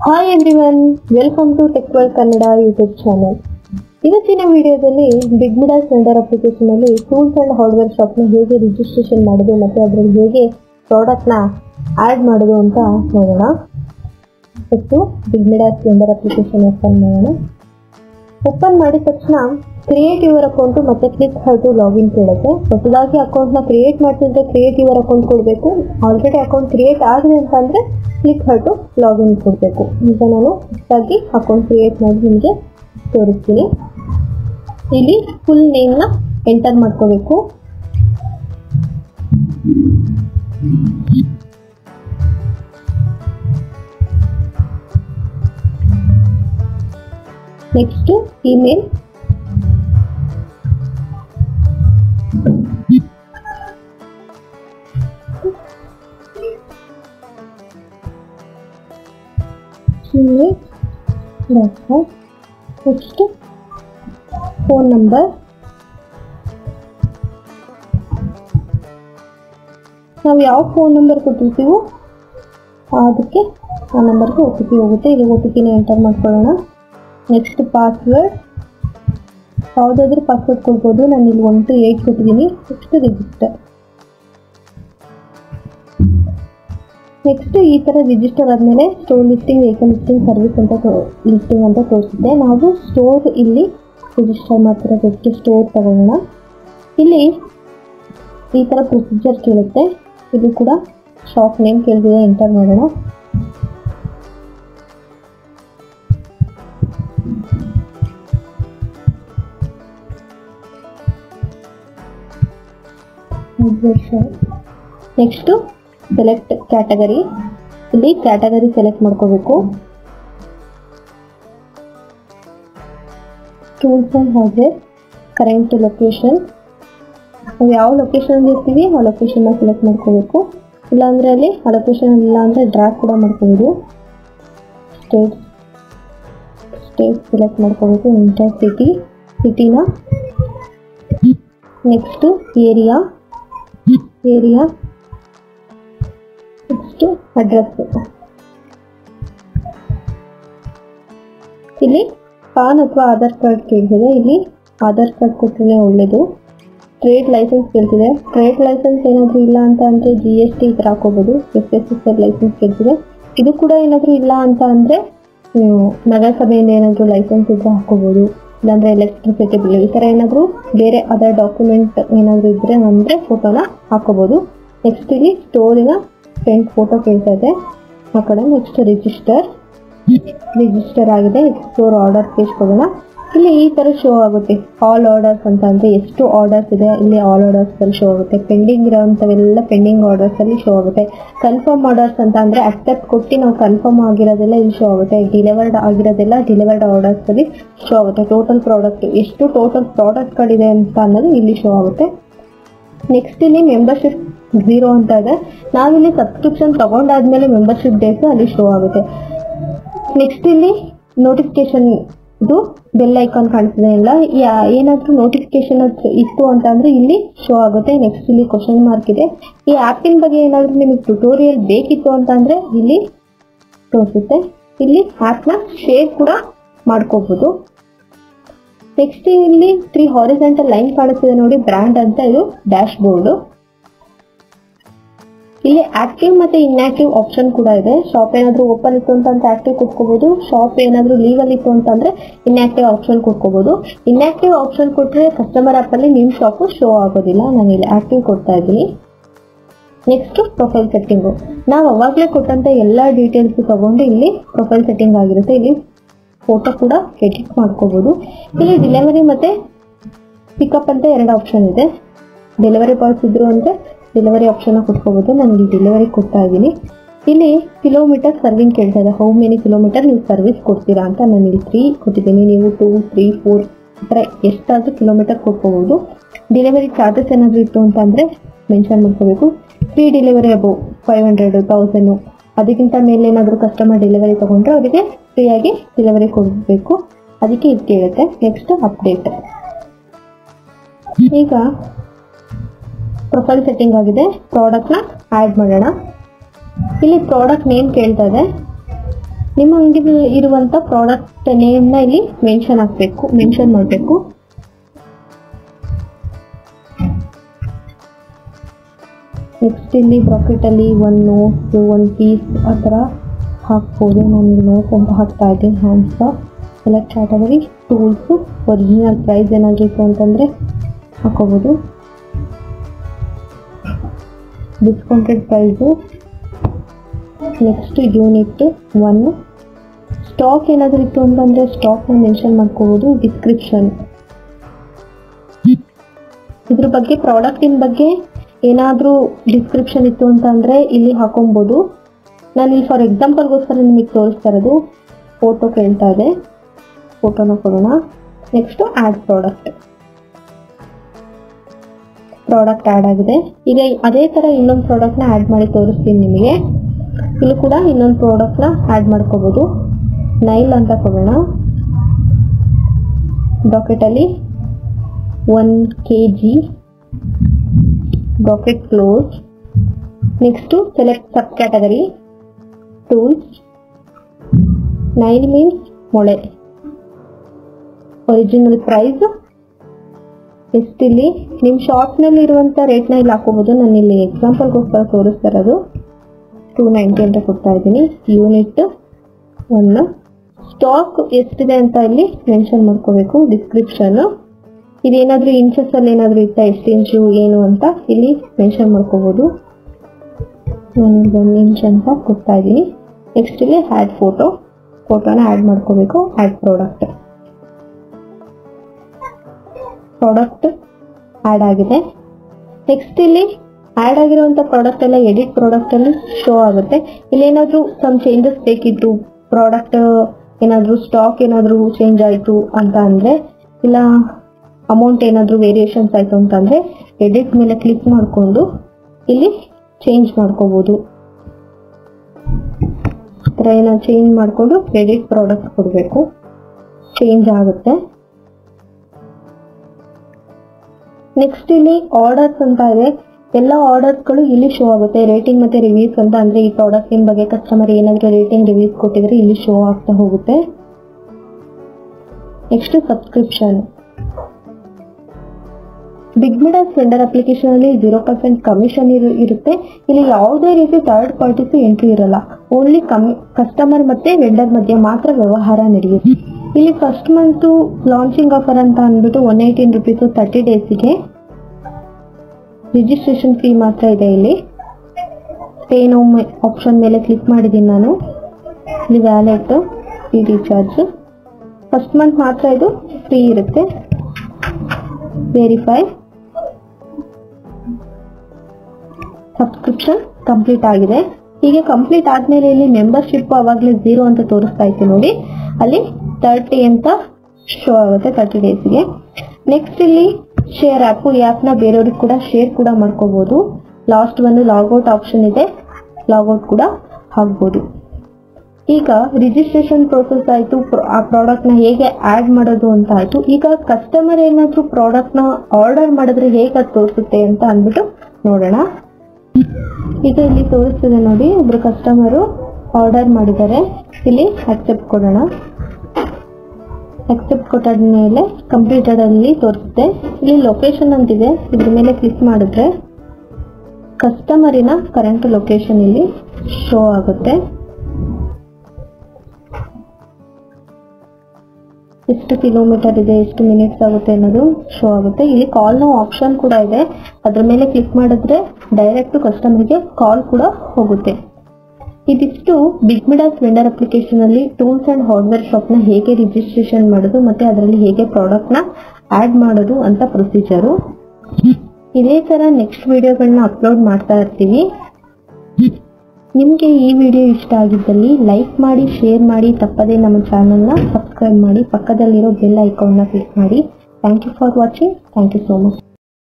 hi everyone welcome to tech world Kannada YouTube channel ಇವತ್ತಿನ ವಿಡಿಯೋದಲ್ಲಿ big ಮಿಡಾ ಸೆಂಡರ್ ಅಪ್ಲಿಕೇಶನ್ ಅಲ್ಲಿ ಟೂಲ್ಸ್ ಅಂಡ್ ಹಾರ್ಡ್ವೇರ್ ಶಾಪ್ನ ಹೇಗೆ ರಿಜಿಸ್ಟ್ರೇಷನ್ ಮಾಡೋದು ಮತ್ತೆ ಅದರಲ್ಲಿ ಹೇಗೆ ಪ್ರಾಡಕ್ಟ್ನ ಆಡ್ ಮಾಡೋದು ಅಂತ ನೋಡೋಣ ಫಸ್ಟು ಬಿಗ್ ಮಿಡಾ ಸೆಂಡರ್ ಅಪ್ಲಿಕೇಶನ್ ಓಪನ್ ಮಾಡೋಣ ಓಪನ್ ಮಾಡಿದ ತಕ್ಷಣ ಕ್ರಿಯೇಟ್ ಯುವರ್ ಅಕೌಂಟ್ ಮತ್ತೆ ಕ್ಲಿಕ್ ಹೌದು ಲಾಗಿನ್ ಕೇಳುತ್ತೆ ಹೊಸದಾಗಿ ಅಕೌಂಟ್ನ ಕ್ರಿಯೇಟ್ ಮಾಡ್ತಿದ್ರೆ ಕ್ರಿಯೇಟ್ ಯುವರ್ ಅಕೌಂಟ್ ಕೊಡಬೇಕು ಆಲ್ರೆಡಿ ಅಕೌಂಟ್ ಕ್ರಿಯೇಟ್ ಆಗಿದೆ ಅಂತ ಅಂದ್ರೆ ಕ್ಲಿಕ್ ಹೌದು ಲಾಗಿನ್ ಕೊಡಬೇಕು ಈಗ ನಾನು ಹೊಸದಾಗಿ ಅಕೌಂಟ್ ಕ್ರಿಯೇಟ್ ಮಾಡಿ ನಿಮಗೆ ತೋರಿಸ್ತೀನಿ ಇಲ್ಲಿ ಫುಲ್ ನೇಮ್ನ ಎಂಟರ್ ಮಾಡ್ಕೋಬೇಕು next email next phone number ನಾವು ಯಾವ ಫೋನ್ ನಂಬರ್ ಕೊಟ್ಟಿರ್ತೀವೋ ಅದಕ್ಕೆ ಆ ನಂಬರ್ಗೆ ಒ ಟಿ ಪಿ ಹೋಗುತ್ತೆ ಇಲ್ಲಿ ಒ ಟಿ ಪಿನ ಎಂಟರ್ ಮಾಡ್ಕೊಳ್ಳೋಣ ನೆಕ್ಸ್ಟ್ ಪಾಸ್ವರ್ಡ್ ಯಾವುದಾದ್ರೂ ಪಾಸ್ವರ್ಡ್ ಕೊಡ್ಬೋದು ನಾನು ಇಲ್ಲಿ ಒನ್ ಟು ಏಯ್ಟ್ ಕೊಟ್ಟಿದ್ದೀನಿ ನೆಕ್ಸ್ಟ್ ರಿಜಿಸ್ಟರ್ ನೆಕ್ಸ್ಟ್ ಈ ಥರ ರಿಜಿಸ್ಟರ್ ಆದಮೇಲೆ store listing vehicle listing service ಅಂತ ಲಿಸ್ಟಿಂಗ್ ಅಂತ ತೋರಿಸುತ್ತೆ ನಾವು ಸ್ಟೋರ್ ಇಲ್ಲಿ ರಿಜಿಸ್ಟರ್ ಮಾಡ್ತಿರೋದಕ್ಕೆ ಸ್ಟೋರ್ ತಗೊಳ್ಳೋಣ ಇಲ್ಲಿ ಈ ಥರ ಪ್ರೊಸೀಜರ್ ಕೇಳುತ್ತೆ ಇದು ಕೂಡ ಶಾಪ್ ನೇಮ್ ಕೇಳಿದ್ರೆ ಎಂಟರ್ ಮಾಡೋಣ ನೆಕ್ಸ್ಟು ಸೆಲೆಕ್ಟ್ ಕ್ಯಾಟಗರಿ ಇಲ್ಲಿ ಕ್ಯಾಟಗರಿ ಸೆಲೆಕ್ಟ್ ಮಾಡ್ಕೋಬೇಕು tools and hardware current location ನಾವು ಯಾವ ಲೊಕೇಶನ್ ಇರ್ತೀವಿ ಆ ಲೊಕೇಶನ್ನ ಸೆಲೆಕ್ಟ್ ಮಾಡ್ಕೋಬೇಕು ಇಲ್ಲಾಂದ್ರೆ ಅಲ್ಲಿ ಆ ಲೊಕೇಶನ್ ಇಲ್ಲ ಅಂದರೆ ಡ್ರಾಗ್ ಕೂಡ ಮಾಡ್ಕೋಬೋದು ಸ್ಟೇಟ್ ಸ್ಟೇಟ್ ಸೆಲೆಕ್ಟ್ ಮಾಡ್ಕೋಬೇಕು ಇಂಟರ್ ಸಿಟಿ ಸಿಟಿನ next area area next address ಇಲ್ಲಿ ಪಾನ್ ಅಥವಾ ಆಧಾರ್ ಕಾರ್ಡ್ ಕೇಳ್ತಿದೆ ಇಲ್ಲಿ ಆಧಾರ್ ಕಾರ್ಡ್ ಕೊಟ್ಟರೆ ಒಳ್ಳೇದು ಟ್ರೇಡ್ ಲೈಸೆನ್ಸ್ ಕೇಳ್ತಿದೆ ಟ್ರೇಡ್ ಲೈಸೆನ್ಸ್ ಏನಾದರೂ ಇಲ್ಲ ಅಂತ ಅಂದರೆ ಜಿ ಎಸ್ ಟಿ ಥರ ಹಾಕೋಬೋದು S S S L licence ಕೇಳ್ತಿದೆ ಇದು ಕೂಡ ಏನಾದರೂ ಇಲ್ಲ ಅಂತ ಅಂದರೆ ನಗರಸಭೆಯಿಂದ ಏನಾದರೂ ಲೈಸೆನ್ಸ್ ಇದ್ದರೆ ಹಾಕೋಬೋದು ಇಲ್ಲಾಂದರೆ ಎಲೆಕ್ಟ್ರಿಸಿಟಿ ಬಿಲ್ ಈ ಥರ ಏನಾದರೂ ಬೇರೆ ಅದರ್ ಡಾಕ್ಯುಮೆಂಟ್ ಏನಾದರೂ ಇದ್ದರೆ ಅಂದರೆ ಫೋಟೋನ ಹಾಕೋಬೋದು ನೆಕ್ಸ್ಟ್ ಇಲ್ಲಿ ಸ್ಟೋರಿನ ಫ್ರಂಟ್ ಫೋಟೋ ಕೇಳ್ತಾ ಇದೆ ಆ ಕಡೆ ನೆಕ್ಸ್ಟ್ ರಿಜಿಸ್ಟರ್ ರಿಜಿಸ್ಟರ್ ಆಗಿದೆ ಎಕ್ಸ್ಪ್ಲೋರ್ ಆರ್ಡರ್ ಪೇಜ್ ಕೊಡೋಣ ಇಲ್ಲಿ ಈ ತರ ಶೋ ಆಗುತ್ತೆ ಆಲ್ ಆರ್ಡರ್ಸ್ ಅಂತ ಅಂದ್ರೆ ಎಷ್ಟು ಆರ್ಡರ್ಸ್ ಇದೆ ಇಲ್ಲಿ ಆಲ್ ಆರ್ಡರ್ಸ್ ಅಲ್ಲಿ ಶೋ ಆಗುತ್ತೆ ಪೆಂಡಿಂಗ್ ಇರೋಂಥವೆಲ್ಲ ಪೆಂಡಿಂಗ್ ಆರ್ಡರ್ಸ್ ಅಲ್ಲಿ ಶೋ ಆಗುತ್ತೆ ಕನ್ಫರ್ಮ್ ಆರ್ಡರ್ಸ್ ಅಂತ ಅಂದ್ರೆ ಅಕ್ಸೆಪ್ಟ್ ಕೊಟ್ಟು ನಾವು ಕನ್ಫರ್ಮ್ ಆಗಿರೋದೆಲ್ಲ ಇಲ್ಲಿ ಶೋ ಆಗುತ್ತೆ ಡಿಲಿವರ್ಡ್ ಆಗಿರೋದೆಲ್ಲ ಡಿಲಿವರ್ಡ್ ಆರ್ಡರ್ಸ್ ಅಲ್ಲಿ ಶೋ ಆಗುತ್ತೆ ಟೋಟಲ್ ಪ್ರಾಡಕ್ಟ್ ಎಷ್ಟು ಟೋಟಲ್ ಪ್ರಾಡಕ್ಟ್ಗಳಿದೆ ಅಂತ ಅನ್ನೋದು ಇಲ್ಲಿ ಶೋ ಆಗುತ್ತೆ ನೆಕ್ಸ್ಟ್ ಇಲ್ಲಿ ಮೆಂಬರ್ಶಿಪ್ ಝೀರೋ ಅಂತ ಇದೆ ನಾವಿಲ್ಲಿ ಸಬ್ಸ್ಕ್ರಿಪ್ಷನ್ ತಗೊಂಡಾದ್ಮೇಲೆ ಮೆಂಬರ್ಶಿಪ್ ಡೇಸ್ ಅಲ್ಲಿ ಶೋ ಆಗುತ್ತೆ ನೆಕ್ಸ್ಟ್ ಇಲ್ಲಿ ನೋಟಿಫಿಕೇಶನ್ ಇದು ಬೆಲ್ ಐಕಾನ್ ಕಾಣಿಸ್ತಿದೆ ಇಲ್ಲ ಯಾ- ಏನಾದ್ರೂ ನೋಟಿಫಿಕೇಶನ್ ಇತ್ತು ಅಂತ ಅಂದ್ರೆ ಇಲ್ಲಿ ಶೋ ಆಗುತ್ತೆ ನೆಕ್ಸ್ಟ್ ಇಲ್ಲಿ ಕ್ವಶನ್ ಮಾರ್ಕ್ ಇದೆ ಈ ಆ್ಯಪಿನ ಬಗ್ಗೆ ಏನಾದ್ರೂ ನಿಮಗೆ ಟ್ಯುಟೋರಿಯಲ್ ಬೇಕಿತ್ತು ಅಂತ ಅಂದ್ರೆ ಇಲ್ಲಿ ತೋರಿಸುತ್ತೆ ಇಲ್ಲಿ ಆ್ಯಪ್ನ ಶೇರ್ ಕೂಡ ಮಾಡ್ಕೋಬಹುದು ನೆಕ್ಸ್ಟ್ ಇಲ್ಲಿ ತ್ರೀ ಹಾರಿಸೆಂಟಲ್ ಲೈನ್ ಕಾಣಿಸ್ತಿದೆ ನೋಡಿ ಬ್ರ್ಯಾಂಡ್ ಅಂತ ಇದು ಡ್ಯಾಶ್ ಬೋರ್ಡ್ ಇಲ್ಲಿ ಆಕ್ಟಿವ್ ಮತ್ತೆ ಇನ್ಆಕ್ಟಿವ್ ಆಪ್ಷನ್ ಕೂಡ ಇದೆ ಶಾಪ್ ಏನಾದ್ರೂ ಓಪನ್ ಇತ್ತು ಅಂತ ಆಕ್ಟಿವ್ ಕೊಟ್ಕೋಬಹುದು ಶಾಪ್ ಏನಾದ್ರೂ ಲೀಗಲ್ ಇತ್ತು ಅಂತಂದ್ರೆ ಇನ್ಆಕ್ಟಿವ್ ಆಪ್ಷನ್ ಕೊಟ್ಕೋಬಹುದು ಇನ್ಆಕ್ಟಿವ್ ಆಪ್ಷನ್ ಕೊಟ್ರೆ ಕಸ್ಟಮರ್ ಆಪ್ ಅಲ್ಲಿ ನಿಮ್ ಶಾಪ್ ಶೋ ಆಗೋದಿಲ್ಲ ನಾನು ಇಲ್ಲಿ ಆಕ್ಟಿವ್ ಕೊಡ್ತಾ ಇದ್ದೀನಿ ನೆಕ್ಸ್ಟ್ ಪ್ರೊಫೈಲ್ ಸೆಟ್ಟಿಂಗು ನಾವು ಅವಾಗಲೇ ಕೊಟ್ಟಂತ ಎಲ್ಲ ಡೀಟೇಲ್ಸ್ ತಗೊಂಡು ಇಲ್ಲಿ ಪ್ರೊಫೈಲ್ ಸೆಟ್ಟಿಂಗ್ ಆಗಿರುತ್ತೆ ಇಲ್ಲಿ ಫೋಟೋ ಕೂಡ ಎಡಿಟ್ ಮಾಡ್ಕೋಬಹುದು ಇಲ್ಲಿ ಡೆಲಿವರಿ ಮತ್ತೆ ಪಿಕಪ್ ಅಂತ ಎರಡು ಆಪ್ಷನ್ ಇದೆ ಡೆಲಿವರಿ ಬಾಯ್ಸ್ ಇದ್ರು ಅಂದ್ರೆ ಡೆಲಿವರಿ ಆಪ್ಷನ್ ಕೊಟ್ಕೋಬಹುದು ನಾನು ಇಲ್ಲಿ ಡೆಲಿವರಿ ಕೊಡ್ತಾ ಇದ್ದೀನಿ ಇಲ್ಲಿ ಕಿಲೋಮೀಟರ್ ಸರ್ವಿಂಗ್ ಕೇಳ್ತಾ ಇದೆ ಹೌ ಮೆನಿ ಕಿಲೋಮೀಟರ್ ನೀವು ಸರ್ವಿಸ್ ಕೊಡ್ತೀರಾ ಅಂತ ನಾನು ಇಲ್ಲಿ ತ್ರೀ ಕೊಟ್ಟಿದ್ದೀನಿ ನೀವು ಟೂ ತ್ರೀ ಫೋರ್ ಈ ಥರ ಎಷ್ಟಾದರೂ ಕಿಲೋಮೀಟರ್ ಕೊಟ್ಕೋಬಹುದು ಡೆಲಿವರಿ ಚಾರ್ಜಸ್ ಏನಾದರೂ ಇತ್ತು ಅಂತ ಅಂದರೆ ಮೆನ್ಷನ್ ಮಾಡ್ಕೋಬೇಕು free delivery above five hundred thousand ಅದಕ್ಕಿಂತ ಮೇಲೆ ಏನಾದರೂ ಕಸ್ಟಮರ್ ಡೆಲಿವರಿ ತಗೊಂಡ್ರೆ ಅವರಿಗೆ ಫ್ರೀಯಾಗಿ ಡೆಲಿವರಿ ಕೊಡಬೇಕು ಅದಕ್ಕೆ ಇದು ಕೇಳುತ್ತೆ ನೆಕ್ಸ್ಟ್ ಅಪ್ಡೇಟ್ ಈಗ ಪ್ರೊಫೈಲ್ ಸೆಟ್ಟಿಂಗ್ ಆಗಿದೆ ಪ್ರಾಡಕ್ಟ್ನ ಆ್ಯಡ್ ಮಾಡೋಣ ಇಲ್ಲಿ ಪ್ರಾಡಕ್ಟ್ ನೇಮ್ ಕೇಳ್ತಾ ಇದೆ ನಿಮ್ಮ ಅಂಗಡಿ ಇರುವಂತ ಪ್ರಾಡಕ್ಟ್ ನೇಮ್ನ ಇಲ್ಲಿ ಮೆನ್ಷನ್ ಹಾಕ್ಬೇಕು ಮೆನ್ಷನ್ ಮಾಡಬೇಕು ನೆಕ್ಸ್ಟ್ ಇಲ್ಲಿ ಬ್ರಾಕೆಟ್ ಅಲ್ಲಿ ಒಂದು ನೋಟ್ಸ್ ಒಂದು ಪೀಸ್ ಆ ಥರ ಹಾಕ್ಬೋದು ನಾನು ನೋಟ್ಸ್ ಅಂತ ಹಾಕ್ತಾ ಇದ್ದೀನಿ hands select category tools original price ಏನಾದರೂ ಇತ್ತು ಅಂತಂದರೆ ಹಾಕೋಬೋದು discounted price next unit one stock ಏನಾದರೂ ಇತ್ತು ಅಂತಂದರೆ ಸ್ಟಾಕ್ನ ಮೆನ್ಷನ್ ಮಾಡ್ಕೋಬೋದು ಡಿಸ್ಕ್ರಿಪ್ಷನ್ ಇದ್ರ ಬಗ್ಗೆ ಪ್ರಾಡಕ್ಟಿನ ಬಗ್ಗೆ ಏನಾದರೂ ಡಿಸ್ಕ್ರಿಪ್ಷನ್ ಇತ್ತು ಅಂತ ಅಂದರೆ ಇಲ್ಲಿ ಹಾಕೊಬೋದು ನಾನು ಇಲ್ಲಿ ಫಾರ್ ಎಕ್ಸಾಂಪಲ್ಗೋಸ್ಕರ ನಿಮಗೆ ತೋರಿಸ್ತಾ ಇರೋದು ಫೋಟೋ ಕೇಳ್ತಾ ಇದೆ ಫೋಟೋನ ಕೊಡೋಣ next add product product add ಆಗಿದೆ ಈಗ ಅದೇ ಥರ ಇನ್ನೊಂದು ಪ್ರಾಡಕ್ಟ್ನ ಆ್ಯಡ್ ಮಾಡಿ ತೋರಿಸ್ತೀನಿ ನಿಮಗೆ ಇಲ್ಲೂ ಕೂಡ ಇನ್ನೊಂದು ಪ್ರಾಡಕ್ಟ್ನ ಆ್ಯಡ್ ಮಾಡ್ಕೋಬೋದು ನೈಲ್ ಅಂತ ಕೊಡೋಣ ಬ್ರಾಕೆಟಲ್ಲಿ one K G bracket close next select subcategory tools nine means ಮೊಳೆ ಒರಿಜಿನಲ್ ಪ್ರೈಸ್ ಎಷ್ಟಿಲ್ಲಿ ನಿಮ್ಮ ಶಾಪ್ನಲ್ಲಿ ಇರುವಂಥ ರೇಟ್ನ ಇಲ್ಲಿ ಹಾಕೋಬೋದು ನಾನು ಇಲ್ಲಿ ಎಕ್ಸಾಂಪಲ್ಗೋಸ್ಕರ ತೋರಿಸ್ತಾ ಇರೋದು ಟೂ ನೈಂಟಿ ಅಂತ ಕೊಡ್ತಾ ಇದ್ದೀನಿ ಯೂನಿಟ್ ಒನ್ ಸ್ಟಾಕ್ ಎಷ್ಟಿದೆ ಅಂತ ಇಲ್ಲಿ ಮೆನ್ಷನ್ ಮಾಡ್ಕೋಬೇಕು ಡಿಸ್ಕ್ರಿಪ್ಷನ್ ಇದೇನಾದರೂ ಇಂಚಸ್ಸಲ್ಲಿ ಏನಾದರೂ ಇತ್ತಾ ಎಷ್ಟು ಇಂಚು ಏನು ಅಂತ ಇಲ್ಲಿ ಮೆನ್ಷನ್ ಮಾಡ್ಕೋಬೋದು ನಾನು ಒಂದು ಇಂಚ್ ಅಂತ ಕೊಡ್ತಾ ಇದ್ದೀನಿ ನೆಕ್ಸ್ಟ್ ಇಲ್ಲಿ ಆ್ಯಡ್ ಫೋಟೋ ಫೋಟೋನ ಆ್ಯಡ್ ಮಾಡ್ಕೋಬೇಕು ಆ್ಯಡ್ ಪ್ರಾಡಕ್ಟ್ ಪ್ರಾಡಕ್ಟ್ ಆ್ಯಡ್ ಆಗಿದೆ ನೆಕ್ಸ್ಟ್ ಇಲ್ಲಿ ಆ್ಯಡ್ ಆಗಿರುವಂಥ ಪ್ರಾಡಕ್ಟ್ ಎಲ್ಲ ಎಡಿಟ್ ಪ್ರಾಡಕ್ಟ್ ಅಲ್ಲಿ ಶೋ ಆಗುತ್ತೆ ಇಲ್ಲಿ ಏನಾದರೂ ಸಮ್ ಚೇಂಜಸ್ ಬೇಕಿತ್ತು ಪ್ರಾಡಕ್ಟ್ ಏನಾದರೂ ಸ್ಟಾಕ್ ಏನಾದರೂ ಚೇಂಜ್ ಆಯಿತು ಅಂತ ಅಂದರೆ ಇಲ್ಲ ಅಮೌಂಟ್ ಏನಾದರೂ ವೇರಿಯೇಷನ್ಸ್ ಆಯಿತು ಅಂತಂದರೆ ಎಡಿಟ್ ಮೇಲೆ ಕ್ಲಿಕ್ ಮಾಡಿಕೊಂಡು ಇಲ್ಲಿ ಚೇಂಜ್ ಮಾಡ್ಕೋಬೋದು ಈ ಥರ ಏನೋ ಚೇಂಜ್ ಮಾಡಿಕೊಂಡು ಎಡಿಟ್ ಪ್ರಾಡಕ್ಟ್ ಕೊಡಬೇಕು ಚೇಂಜ್ ಆಗುತ್ತೆ ನೆಕ್ಸ್ಟ್ ಇಲ್ಲಿ ಆರ್ಡರ್ಸ್ ಅಂತ ಇದೆ ಎಲ್ಲ ಆರ್ಡರ್ಸ್ಗಳು ಇಲ್ಲಿ ಶೋ ಆಗುತ್ತೆ ರೇಟಿಂಗ್ ಮತ್ತೆ ರಿವ್ಯೂಸ್ ಅಂತ ಅಂದ್ರೆ ಈ ಪ್ರಾಡಕ್ಟಿನ ಬಗ್ಗೆ ಕಸ್ಟಮರ್ ಏನಾದರೂ ರೇಟಿಂಗ್ ರಿವ್ಯೂಸ್ ಕೊಟ್ಟಿದ್ರೆ ಇಲ್ಲಿ ಶೋ ಆಗ್ತಾ ಹೋಗುತ್ತೆ next subscription big Midas vendor application ಅಲ್ಲಿ ಜೀರೋ ಪರ್ಸೆಂಟ್ ಕಮಿಷನ್ ಇರುತ್ತೆ ಇಲ್ಲಿ ಯಾವುದೇ ರೀತಿ ಥರ್ಡ್ ಪಾರ್ಟೀಸ್ ಎಂಟ್ರಿ ಇರಲ್ಲ ಓನ್ಲಿ ಕಮ್ ಕಸ್ಟಮರ್ ಮತ್ತೆ ವೆಂಡರ್ ಮಧ್ಯೆ ಮಾತ್ರ ವ್ಯವಹಾರ ನಡೆಯುತ್ತೆ ಇಲ್ಲಿ ಫಸ್ಟ್ ಮಂತ್ ಲಾಂಚಿಂಗ್ ಆಫರ್ ಅಂತ ಅಂದ್ಬಿಟ್ಟು ಒನ್ ಏಯ್ಟೀನ್ ರುಪೀಸ್ ತರ್ಟಿ ಡೇಸಿಗೆ ರಿಜಿಸ್ಟ್ರೇಷನ್ ಫೀ ಮಾತ್ರ ಇದೆ ಇಲ್ಲಿ ಪೇ ನೋ ಆಪ್ಷನ್ ಮೇಲೆ ಕ್ಲಿಕ್ ಮಾಡಿದ್ದೀನಿ ನಾನು ಇಲ್ಲಿ wallet fee recharge first month ಮಾತ್ರ ಇದು ಫ್ರೀ ಇರುತ್ತೆ ವೆರಿಫೈ ಸಬ್ಸ್ಕ್ರಿಪ್ಷನ್ ಕಂಪ್ಲೀಟ್ ಆಗಿದೆ ಹೀಗೆ ಕಂಪ್ಲೀಟ್ ಆದ್ಮೇಲೆ ಇಲ್ಲಿ ಮೆಂಬರ್ಶಿಪ್ ಅವಾಗಲೇ ಝೀರೋ ಅಂತ ತೋರಿಸ್ತಾ ಇತ್ತು ನೋಡಿ ಅಲ್ಲಿ ತರ್ಟಿ ಅಂತ ಶೋ ಆಗುತ್ತೆ ತರ್ಟಿ ಡೇಸ್ಗೆ ನೆಕ್ಸ್ಟ್ ಇಲ್ಲಿ ಶೇರ್ ಆ್ಯಪ್ ಈ ಆ್ಯಪ್ನ ಬೇರೆಯವ್ರಿಗೆ ಕೂಡ ಶೇರ್ ಕೂಡ ಮಾಡ್ಕೋಬಹುದು ಲಾಸ್ಟ್ ಒಂದು ಲಾಗೌಟ್ ಆಪ್ಷನ್ ಇದೆ ಲಾಗೌಟ್ ಕೂಡ ಆಗ್ಬೋದು ಈಗ ರಿಜಿಸ್ಟ್ರೇಷನ್ ಪ್ರೋಸೆಸ್ ಆಯಿತು ಆ ಪ್ರಾಡಕ್ಟ್ನ ಹೇಗೆ ಆ್ಯಡ್ ಮಾಡೋದು ಅಂತ ಆಯಿತು ಈಗ ಕಸ್ಟಮರ್ ಏನಾದರೂ ಪ್ರಾಡಕ್ಟ್ನ ಆರ್ಡರ್ ಮಾಡಿದ್ರೆ ಹೇಗೆ ಅದು ತೋರಿಸುತ್ತೆ ಅಂತ ಅಂದ್ಬಿಟ್ಟು ನೋಡೋಣ ಈಗ ಇಲ್ಲಿ ತೋರಿಸ್ತಿದೆ ನೋಡಿ ಒಬ್ರು ಕಸ್ಟಮರು ಆರ್ಡರ್ ಮಾಡಿದ್ದಾರೆ ಇಲ್ಲಿ ಅಕ್ಸೆಪ್ಟ್ ಕೊಡೋಣ ಅಕ್ಸೆಪ್ಟ್ ಕೊಟ್ಟಾದ್ಮೇಲೆ ಕಂಪ್ಲೀಟೆಡ್ ಅಲ್ಲಿ ತೋರಿಸುತ್ತೆ ಇಲ್ಲಿ ಲೊಕೇಶನ್ ಅಂತಿದೆ ಇದ್ರ ಮೇಲೆ ಕ್ಲಿಕ್ ಮಾಡಿದ್ರೆ ಕಸ್ಟಮರಿನ ಕರೆಂಟ್ ಲೊಕೇಶನ್ ಇಲ್ಲಿ ಶೋ ಆಗುತ್ತೆ ಎಷ್ಟು ಕಿಲೋಮೀಟರ್ ಇದೆ ಎಷ್ಟು ಮಿನಿಟ್ಸ್ ಆಗುತ್ತೆ ಅನ್ನೋದು ಶೋ ಆಗುತ್ತೆ ಇಲ್ಲಿ ಕಾಲ್ ನೋ ಆಪ್ಷನ್ ಕೂಡ ಇದೆ ಅದ್ರ ಮೇಲೆ ಕ್ಲಿಕ್ ಮಾಡಿದ್ರೆ ಡೈರೆಕ್ಟ್ ಕಸ್ಟಮರ್ಗೆ ಕಾಲ್ ಕೂಡ ಹೋಗುತ್ತೆ ಇದಿಷ್ಟು ಬಿಗ್ ಮಿಡಾಸ್ ವೆಂಡರ್ ಅಪ್ಲಿಕೇಶನ್ ಅಲ್ಲಿ ಟೂಲ್ಸ್ ಅಂಡ್ ಹಾರ್ಡ್ವೇರ್ ಶಾಪ್ ನ ಹೇಗೆ ರಿಜಿಸ್ಟ್ರೇಷನ್ ಮಾಡೋದು ಮತ್ತೆ ಅದರಲ್ಲಿ ಹೇಗೆ ಪ್ರಾಡಕ್ಟ್ ನ ಆಡ್ ಮಾಡೋದು ಅಂತ ಪ್ರೊಸೀಜರು ಇದೇ ತರ ನೆಕ್ಸ್ಟ್ ವಿಡಿಯೋಗಳನ್ನ ಅಪ್ಲೋಡ್ ಮಾಡ್ತಾ ಇರ್ತೀವಿ ನಿಮಗೆ ಈ ವಿಡಿಯೋ ಇಷ್ಟ ಆಗಿದ್ದಲ್ಲಿ ಲೈಕ್ ಮಾಡಿ ಶೇರ್ ಮಾಡಿ ತಪ್ಪದೇ ನಮ್ಮ ಚಾನಲ್ನ ಸಬ್ಸ್ಕ್ರೈಬ್ ಮಾಡಿ ಪಕ್ಕದಲ್ಲಿರೋ ಬೆಲ್ ಐಕಾನ್ನ ಕ್ಲಿಕ್ ಮಾಡಿ thank you for watching thank you so much